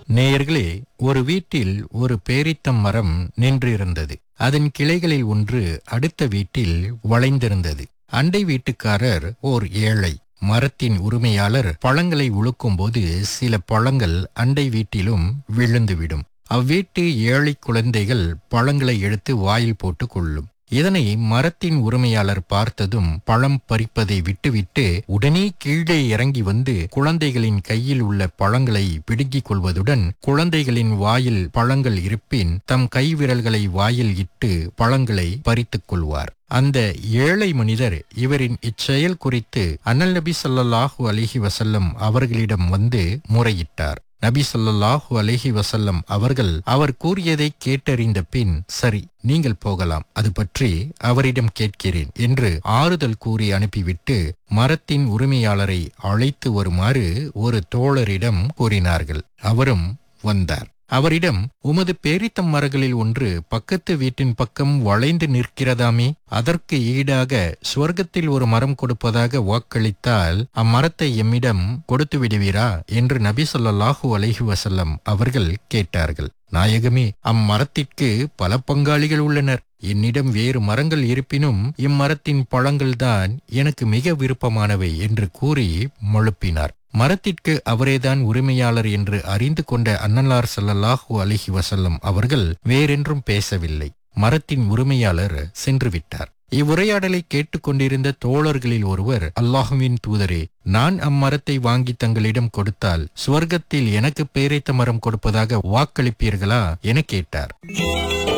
நேயர்களே ஒரு வீட்டில் ஒரு பேரித்தம் மரம் நின்றிருந்தது அதன் கிளைகளில் ஒன்று அடுத்த வீட்டில் வளைந்திருந்தது அண்டை வீட்டுக்காரர் ஓர் ஏழை மரத்தின் உரிமையாளர் பழங்களை உழுக்கும்போது சில பழங்கள் அண்டை வீட்டிலும் விழுந்துவிடும் அவ்வீட்டு ஏழை குழந்தைகள் பழங்களை எடுத்து வாயில் போட்டு கொள்ளும் இதனை மரத்தின் உரிமையாளர் பார்த்ததும் பழம் பறிப்பதை விட்டுவிட்டு உடனே கீழே இறங்கி வந்து குழந்தைகளின் கையில் உள்ள பழங்களை பிடுங்கிக் கொள்வதுடன் குழந்தைகளின் வாயில் பழங்கள் இருப்பின் தம் கைவிரல்களை வாயில் இட்டு பழங்களை பறித்துக் கொள்வார் அந்த ஏழை மனிதர் இவரின் இச்செயல் குறித்து அனல் நபி ஸல்லல்லாஹு அலைஹி வஸல்லம் அவர்களிடம் வந்து முறையிட்டார் நபி ஸல்லல்லாஹு அலைஹி வஸல்லம் அவர்கள் அவர் கூறியதை கேட்டறிந்த பின் சரி நீங்கள் போகலாம் அது பற்றி அவரிடம் கேட்கிறேன் என்று ஆறுதல் கூறி அனுப்பிவிட்டு மரத்தின் உரிமையாளரை அழைத்து வருமாறு ஒரு தோழரிடம் கூறினார்கள் அவரும் வந்தார் அவரிடம் உமது பேரித்தம் மரங்களில் ஒன்று பக்கத்து வீட்டின் பக்கம் வளைந்து நிற்கிறதாமே அதற்கு ஈடாக சுவர்க்கத்தில் ஒரு மரம் கொடுப்பதாக வாக்களித்தால் அம்மரத்தை எம்மிடம் கொடுத்து விடுவீரா என்று நபி ஸல்லல்லாஹு அலைஹி வஸல்லம் அவர்கள் கேட்டார்கள் நாயகமே அம்மரத்திற்கு பல பங்காளிகள் உள்ளனர் என்னிடம் வேறு மரங்கள் இருப்பினும் இம்மரத்தின் பழங்கள்தான் எனக்கு மிக விருப்பமானவை என்று கூறி முழுப்பினார் மரத்திற்கு அவரேதான் உரிமையாளர் என்று அறிந்து கொண்ட அன்னலார் ஸல்லல்லாஹு அலைஹி வஸல்லம் அவர்கள் வேறென்றும் பேசவில்லை மரத்தின் உரிமையாளர் சென்று விட்டார் இவ்வுரையாடலை கேட்டுக்கொண்டிருந்த தோழர்களில் ஒருவர் அல்லாஹுவின் தூதரே நான் அம்மரத்தை வாங்கி தங்களிடம் கொடுத்தால் சுவர்க்கத்தில் எனக்கு பேரைத்த மரம் கொடுப்பதாக வாக்களிப்பீர்களா என கேட்டார்